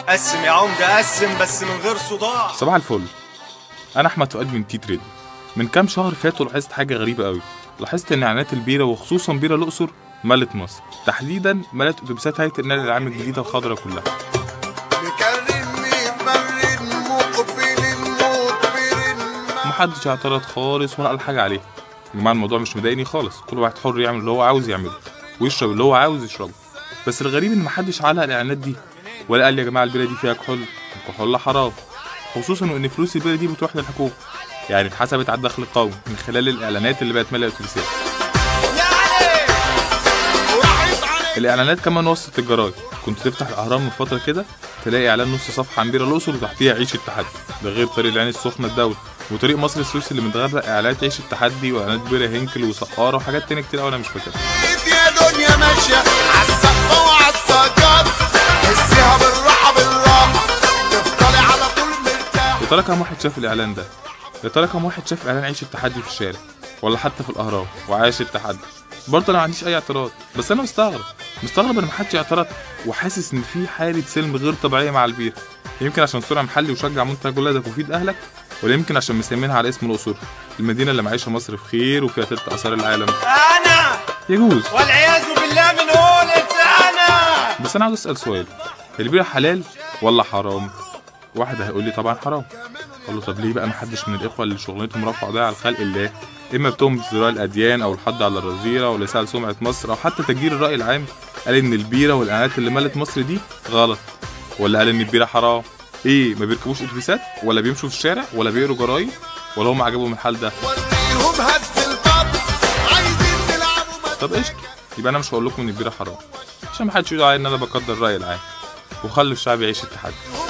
قسم يا عمده قسم بس من غير صداع صباح الفل انا احمد فؤاد من تيت ريدي من كام شهر فاتوا لاحظت حاجه غريبه قوي لاحظت ان اعلانات البيره وخصوصا بيره الاقصر ملت مصر تحديدا ملت اتوبيسات هيئه النقل العام الجديده الخضراء كلها مكرم مفرد مقبل مدبر ومحدش اعترض خالص ولا قال حاجه عليه يا جماعه الموضوع مش مضايقني خالص كل واحد حر يعمل اللي هو عاوز يعمله ويشرب اللي هو عاوز يشربه بس الغريب ان محدش علق الاعلانات دي ولا قال يا جماعه البيره دي فيها كحول الكحول حرام خصوصا وان فلوس البيره دي بتروح للحكومه يعني اتحسبت على الدخل القومي من خلال الاعلانات اللي بقت ماليه الاتوبيسات وراحت عليه الاعلانات كمان وصلت الجرايد كنت تفتح الاهرام من فتره كده تلاقي اعلان نص صفحه عن بيره الاقصر وتحتيها عيش التحدي ده غير طريق العين السخنه الدولي وطريق مصر السويس اللي متغرق اعلانات عيش التحدي واعلانات بيره هنكل وسقاره وحاجات تانية كتير قوي انا مش فاكرها يا دنيا ماشية عالسقف وعالسجاد حسيها بالراحة بالراحة تفضلي على طول مرتاح يا ترى كام واحد شاف الاعلان ده يا ترى كام واحد شاف اعلان عيش التحدي في الشارع ولا حتى في الاهرام وعايش التحدي برضه انا ما عنديش اي اعتراض بس انا مستغرب مستغرب ان محدش اعترض وحاسس ان في حاله سلم غير طبيعيه مع البيره يمكن عشان صورة محلي وشجع منتج ولادك وفيد اهلك ولا يمكن عشان مسمينها على اسم الاقصر المدينه اللي معيشه مصر في خير وفيها تلت اثار العالم انا يجوز والعياذ بالله من هولة انا بس انا عاوز اسال سؤال البيره حلال ولا حرام واحد هيقول لي طبعا حرام اقول له طب ليه بقى محدش من الاخوه اللي شغلتهم رفع ضياع على خلق الله اما بتهم ازدراء الاديان او الحض على الرذيله ولا سال سمعه مصر او حتى تجدير الراي العام قال ان البيره والاعلانات اللي ملت مصر دي غلط ولا قال ان البيره حرام ايه ما بيركبوش اتوبيسات ولا بيمشوا في الشارع ولا بيقروا جرايد ولا هم عجبهم الحال ده وريهم هز الباب عايزين تلعبوا طب قشطه يبقى انا مش هقول لكم ان البيره حرام عشان ما حدش يقول عليا ان انا بقدر الراي العام وخلوا الشعب يعيش التحدي